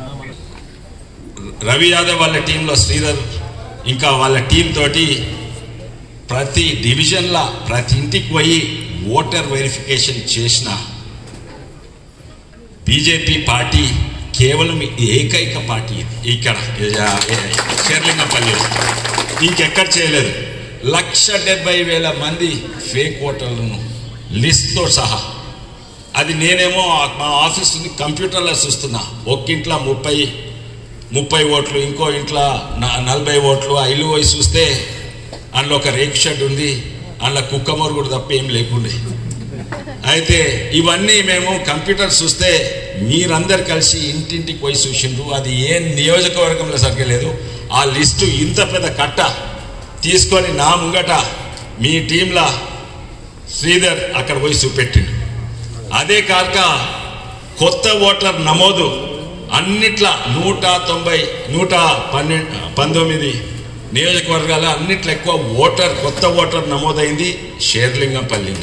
రవి యాదవ్ వాళ్ళ టీంలో శ్రీధర్ ఇంకా వాళ్ళ టీం తోటి ప్రతి డివిజన్ల ప్రతి ఇంటికి పోయి ఓటర్ వెరిఫికేషన్ చేసిన బీజేపీ పార్టీ కేవలం ఏకైక పార్టీ ఇది ఇక్కడ షేర్లింగపల్లి ఇంకెక్కడ చేయలేదు లక్ష డెబ్బై వేల మంది ఫేక్ ఓటర్లను లిస్ట్తో సహా అది నేనేమో మా ఆఫీస్ నుండి కంప్యూటర్లో చూస్తున్నా ఒక్క ఇంట్లో ముప్పై ముప్పై ఓట్లు ఇంకో ఇంట్లో న- నలభై ఓట్లు ఐలు పోయి చూస్తే అందులో ఒక రేక్ షెడ్ ఉంది అందులో కుక్కమూరు కూడా తప్ప ఏం లేకుండే అయితే ఇవన్నీ మేము కంప్యూటర్ చూస్తే మీరందరు కలిసి ఇంటింటికి పోయి చూసిండ్రు అది ఏ నియోజకవర్గంలో సరిగలేదు ఆ లిస్టు ఇంత పెద్ద కట్ట తీసుకొని నా ముంగట మీ టీంలా శ్రీధర్ అక్కడ పోయి చూపెట్టిండు అదే కాక కొత్త ఓటర్ నమోదు అన్నిట్ల నూట తొంభై నూట పన్నెండు పంతొమ్మిది నియోజకవర్గాల అన్నిట్లో ఎక్కువ ఓటర్ కొత్త ఓటర్ నమోదైంది షేర్లింగంపల్లి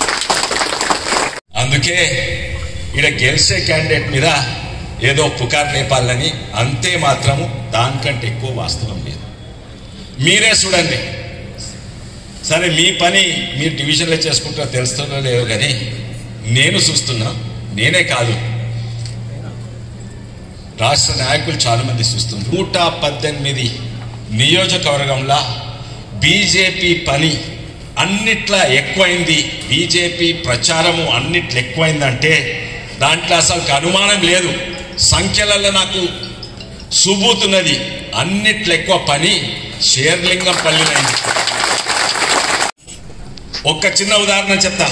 అందుకే ఇక్కడ గెలిచే క్యాండిడేట్ మీద ఏదో పుకార్ లేపాలని అంతే మాత్రము దానికంటే ఎక్కువ వాస్తవం లేదు మీరే చూడండి సరే మీ పని మీరు డివిజన్లో చేసుకుంటారో తెలుస్తుందో లేదో కానీ నేను చూస్తున్నా నేనే కాదు రాష్ట్ర నాయకులు చాలా మంది చూస్తున్నారు నూట పద్దెనిమిది నియోజకవర్గంలో బీజేపీ పని అన్నిట్లా ఎక్కువైంది బీజేపీ ప్రచారము అన్నిట్లో ఎక్కువైందంటే దాంట్లో అసలు అనుమానం లేదు సంఖ్యలలో నాకు సుబూతున్నది అన్నిట్లో ఎక్కువ పని షేర్లింగం పల్లినైంది ఒక్క చిన్న ఉదాహరణ చెప్తా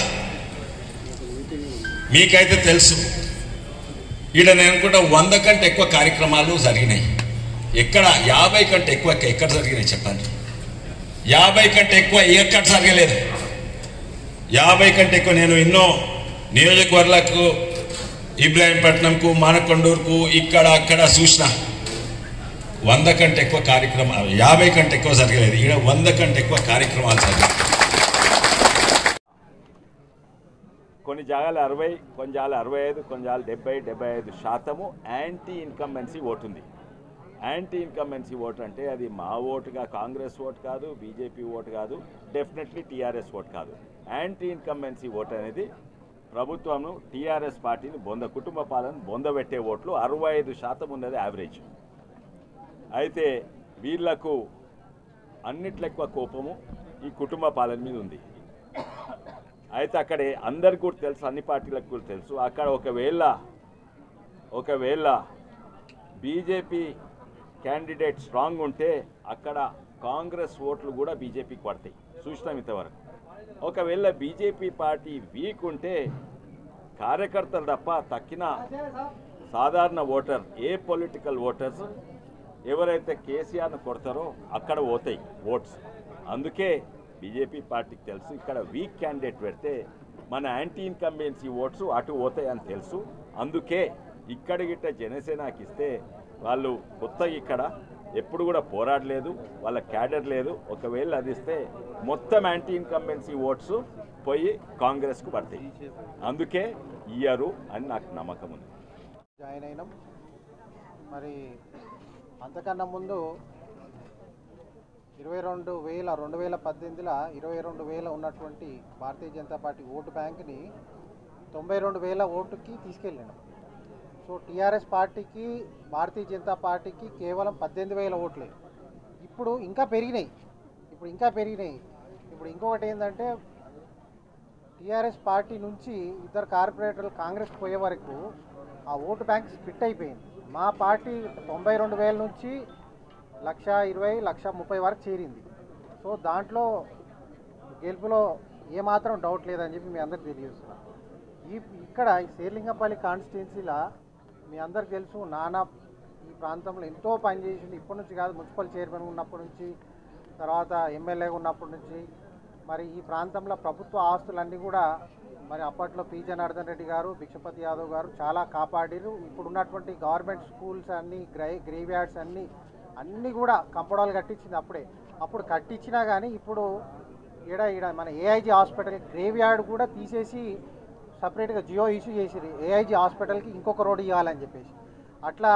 మీకైతే తెలుసు ఈడ నేను అనుకుంటా వంద కంటే ఎక్కువ కార్యక్రమాలు జరిగినాయి ఎక్కడ యాభై కంటే ఎక్కువ ఎక్కడ జరిగినాయి చెప్పండి యాభై కంటే ఎక్కువ ఎక్కడ జరగలేదు యాభై కంటే ఎక్కువ నేను ఎన్నో నియోజకవర్గాలకు ఇబ్రాహీంపట్నంకు మానకొండూరుకు ఇక్కడ అక్కడ చూసిన వంద కంటే ఎక్కువ కార్యక్రమాలు యాభై కంటే ఎక్కువ జరగలేదు ఇక్కడ వంద కంటే ఎక్కువ కార్యక్రమాలు జరిగాయి కొన్ని జాగాలు అరవై కొన్ని జాగాలు అరవై ఐదు కొన్ని జాగాలు డెబ్బై డెబ్బై ఐదు శాతము యాంటీ ఇన్కంబెన్సీ ఓటు ఉంది యాంటీ ఇన్కంబెన్సీ ఓటు అంటే అది మా ఓటుగా కాంగ్రెస్ ఓటు కాదు బీజేపీ ఓటు కాదు డెఫినెట్లీ టీఆర్ఎస్ ఓటు కాదు యాంటీ ఇన్కంబెన్సీ ఓటు అనేది ప్రభుత్వంను టీఆర్ఎస్ పార్టీని బొంద కుటుంబ పాలన బొందబెట్టే ఓట్లు అరవై ఐదు శాతం ఉన్నది యావరేజ్ అయితే వీళ్లకు అన్నిట్లో ఎక్కువ కోపము ఈ కుటుంబ పాలన మీద ఉంది అయితే అక్కడ అందరికి కూడా తెలుసు అన్ని పార్టీలకు కూడా తెలుసు అక్కడ ఒకవేళ ఒకవేళ బీజేపీ క్యాండిడేట్ స్ట్రాంగ్ ఉంటే అక్కడ కాంగ్రెస్ ఓట్లు కూడా బీజేపీకి పడతాయి చూసినాం ఇంతవరకు ఒకవేళ బీజేపీ పార్టీ వీక్ ఉంటే కార్యకర్తలు తప్ప తక్కిన సాధారణ ఓటర్ ఏ పొలిటికల్ ఓటర్స్ ఎవరైతే కేసీఆర్ను కొడతారో అక్కడ పోతాయి ఓట్స్ అందుకే బీజేపీ పార్టీకి తెలుసు ఇక్కడ వీక్ క్యాండిడేట్ పెడితే మన యాంటీ ఇన్కంబెన్సీ ఓట్స్ అటు పోతాయి అని తెలుసు అందుకే ఇక్కడ గిట్ట జనసేనకి ఇస్తే వాళ్ళు కొత్తగా ఇక్కడ ఎప్పుడు కూడా పోరాడలేదు వాళ్ళ క్యాడర్ లేదు ఒకవేళ అది ఇస్తే మొత్తం యాంటీ ఇన్కంబెన్సీ ఓట్స్ పోయి కాంగ్రెస్కు పడతాయి అందుకే ఇయ్యరు అని నాకు నమ్మకం ఉంది జాయిన్ అయినాం మరి అంతకన్నా ముందు ఇరవై రెండు వేల రెండు వేల పద్దెనిమిదిలో ఇరవై రెండు వేల ఉన్నటువంటి భారతీయ జనతా పార్టీ ఓటు బ్యాంక్ని తొంభై రెండు వేల ఓటుకి తీసుకెళ్ళాను సో టీఆర్ఎస్ పార్టీకి భారతీయ జనతా పార్టీకి కేవలం పద్దెనిమిది వేల ఓట్లే ఇప్పుడు ఇంకా పెరిగినాయి ఇప్పుడు ఇంకా పెరిగినాయి ఇప్పుడు ఇంకొకటి ఏంటంటే టీఆర్ఎస్ పార్టీ నుంచి ఇద్దరు కార్పొరేటర్లు కాంగ్రెస్ పోయే వరకు ఆ ఓటు బ్యాంక్ స్ప్లిట్ అయిపోయింది మా పార్టీ తొంభై రెండు వేల నుంచి లక్ష ఇరవై లక్ష ముప్పై వరకు చేరింది సో దాంట్లో గెలుపులో ఏమాత్రం డౌట్ లేదని చెప్పి మీ అందరికి తెలియజేస్తున్నాను ఈ ఇక్కడ ఈ శేర్లింగపల్లి కాన్స్టిట్యున్సీలో మీ అందరికి తెలుసు నానా ఈ ప్రాంతంలో ఎంతో పనిచేసింది ఇప్పటి నుంచి కాదు మున్సిపల్ చైర్మన్ ఉన్నప్పటి నుంచి తర్వాత ఎమ్మెల్యేగా ఉన్నప్పటి నుంచి మరి ఈ ప్రాంతంలో ప్రభుత్వ ఆస్తులన్నీ కూడా మరి అప్పట్లో పి జనార్దన్ రెడ్డి గారు భిక్షపతి యాదవ్ గారు చాలా కాపాడిరు ఇప్పుడు ఉన్నటువంటి గవర్నమెంట్ స్కూల్స్ అన్నీ గ్రై గ్రేవ్ యార్డ్స్ అన్నీ అన్నీ కూడా కంపౌండాలు కట్టించింది అప్పుడే అప్పుడు కట్టించినా కానీ ఇప్పుడు ఈడ ఈడ మన ఏఐజీ హాస్పిటల్ గ్రేవ్ యార్డ్ కూడా తీసేసి సపరేట్గా జియో ఇష్యూ చేసిరు ఏఐజీ హాస్పిటల్కి ఇంకొక రోడ్ ఇవ్వాలని చెప్పేసి అట్లా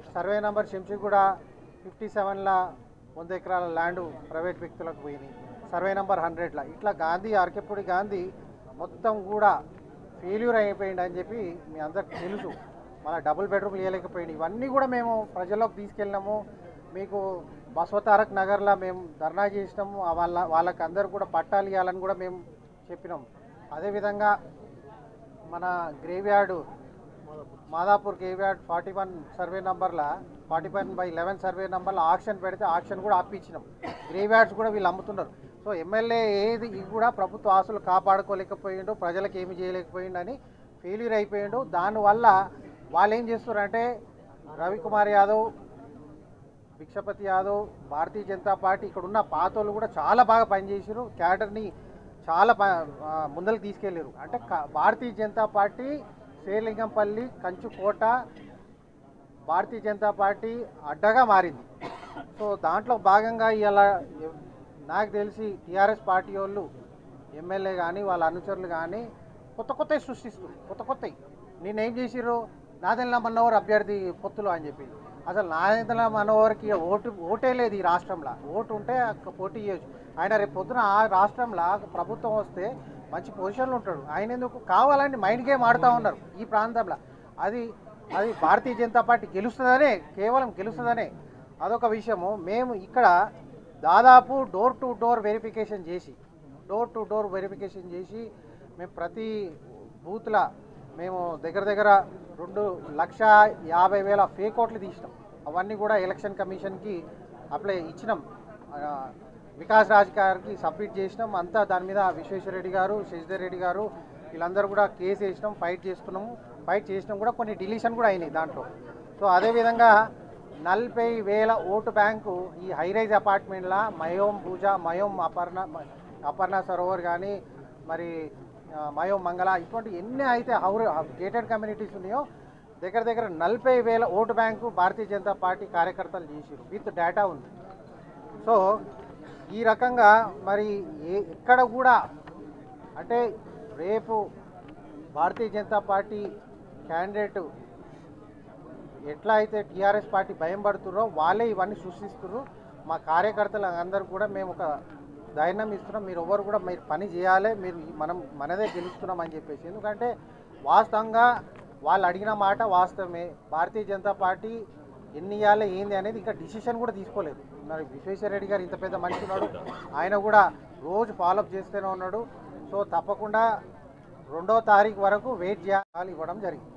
సర్వే నంబర్ శంషిగూడ ఫిఫ్టీ సెవెన్ల వంద ఎకరాల ల్యాండ్ ప్రైవేట్ వ్యక్తులకు పోయింది సర్వే నంబర్ హండ్రెడ్ల ఇట్లా గాంధీ అరకెప్పుడు గాంధీ మొత్తం కూడా ఫెయిల్యూర్ అయిపోయింది అని చెప్పి మీ అందరికి తెలుసు మళ్ళీ డబుల్ బెడ్రూమ్ ఇవ్వలేకపోయింది ఇవన్నీ కూడా మేము ప్రజల్లోకి తీసుకెళ్ళినాము మీకు బసవతారక్ నగర్లో మేము ధర్నా చేసినాము ఆ వాళ్ళ వాళ్ళకి అందరు కూడా పట్టాలు ఇవ్వాలని కూడా మేము చెప్పినాం అదేవిధంగా మన graveyard Madapur graveyard forty one survey నంబర్ల forty one by eleven survey నంబర్లో ఆక్షన్ పెడితే ఆక్షన్ కూడా ఆపించినాం గ్రేవ్ యార్డ్స్ కూడా వీళ్ళు అమ్ముతున్నారు సో ఎమ్మెల్యే ఏది ఇది కూడా ప్రభుత్వ ఆస్తులు కాపాడుకోలేకపోయిండు ప్రజలకు ఏమి చేయలేకపోయిండు అని ఫెయిల్యూర్ అయిపోయిండు దానివల్ల వాళ్ళు ఏం చేస్తున్నారంటే రవికుమార్ యాదవ్ భిక్షపతి యాదవ్ భారతీయ జనతా పార్టీ ఇక్కడ ఉన్న పాతోళ్ళు కూడా చాలా బాగా పనిచేసారు క్యాడర్ని చాలా ప- ఆ, ముందరికి తీసుకెళ్ళారు అంటే క- భారతీయ జనతా పార్టీ శ్రీలింగంపల్లి కంచుకోట భారతీయ జనతా పార్టీ అడ్డగా మారింది సో దాంట్లో భాగంగా ఇలా నాకు తెలిసి టీఆర్ఎస్ పార్టీ వాళ్ళు ఎమ్మెల్యే కానీ వాళ్ళ అనుచరులు కానీ కొత్త కొత్తవి సృష్టిస్తారు కొత్త కొత్తవి నేనేం చేసిర్రు నాదెల్లా మనోహర్ అభ్యర్థి పొత్తులు అని చెప్పి అసలు నాదెల్లా మనోహర్కి ఓటు ఓటే లేదు ఈ రాష్ట్రంలో ఓటు ఉంటే అక్క పోటీ చేయొచ్చు ఆయన రేపు పొద్దున ఆ రాష్ట్రంలో ప్రభుత్వం వస్తే మంచి పొజిషన్లో ఉంటాడు ఆయన ఎందుకు కావాలని మైండ్ గేమ్ ఆడుతూ ఉన్నారు ఈ ప్రాంతంలో అది అది భారతీయ జనతా పార్టీ గెలుస్తుందనే కేవలం గెలుస్తుందనే అదొక విషయము మేము ఇక్కడ దాదాపు డోర్ టు డోర్ వెరిఫికేషన్ చేసి డోర్ టు డోర్ వెరిఫికేషన్ చేసి మేము ప్రతి బూత్ల మేము దగ్గర దగ్గర రెండు లక్ష యాభై వేల ఫేక్ ఓట్లు తీసినాం అవన్నీ కూడా ఎలక్షన్ కమిషన్కి అప్లై ఇచ్చినాం ఆ, వికాస్ రాజ్ గారికి సబ్మిట్ చేసినాం అంతా దాని మీద విశ్వేశ్వర రెడ్డి గారు శశిధర్ రెడ్డి గారు వీళ్ళందరూ కూడా కేసు వేసినాం ఫైట్ చేసుకున్నాము ఫైట్ చేసినాం కూడా కొన్ని డిలీషన్ కూడా అయినాయి దాంట్లో సో అదేవిధంగా నలభై వేల ఓటు బ్యాంకు ఈ హైరైజ్ అపార్ట్మెంట్ల మయోం పూజ మయోం అపర్ణ అపర్ణ సరోవర్ కానీ మరి ఆ, మయోం మంగళ ఇటువంటి ఎన్ని అయితే హౌర్ గేటెడ్ కమ్యూనిటీస్ ఉన్నాయో దగ్గర దగ్గర నలభై వేల vote bank Bharatiya Janata party కార్యకర్తలు చేసారు విత్ డేటా ఉంది సో ఈ రకంగా మరి ఏ ఎక్కడ కూడా అంటే రేపు భారతీయ జనతా పార్టీ క్యాండిడేట్ ఎట్లా అయితే టీఆర్ఎస్ పార్టీ భయం పడుతున్నారో వాళ్ళే ఇవన్నీ సృష్టిస్తున్నారు మా కార్యకర్తలు అందరూ కూడా మేము ఒక ధైర్యం ఇస్తున్నాం మీరు ఎవరు కూడా మీరు పని చేయాలి మీరు ఈ- మనం మనదే గెలుస్తున్నాం అని చెప్పేసి ఎందుకంటే వాస్తవంగా వాళ్ళు అడిగిన మాట వాస్తవమే భారతీయ జనతా పార్టీ ఎన్ని ఇవ్వాలి ఏంది అనేది ఇంకా డిసిషన్ కూడా తీసుకోలేదు మరి విశ్వేశ్వర రెడ్డి గారు ఇంత పెద్ద మనిషి ఉన్నాడు ఆయన కూడా రోజు ఫాలోఅప్ చేస్తూనే ఉన్నాడు సో తప్పకుండా రెండో తారీఖు వరకు వెయిట్ చేయాలి ఇవ్వడం జరిగింది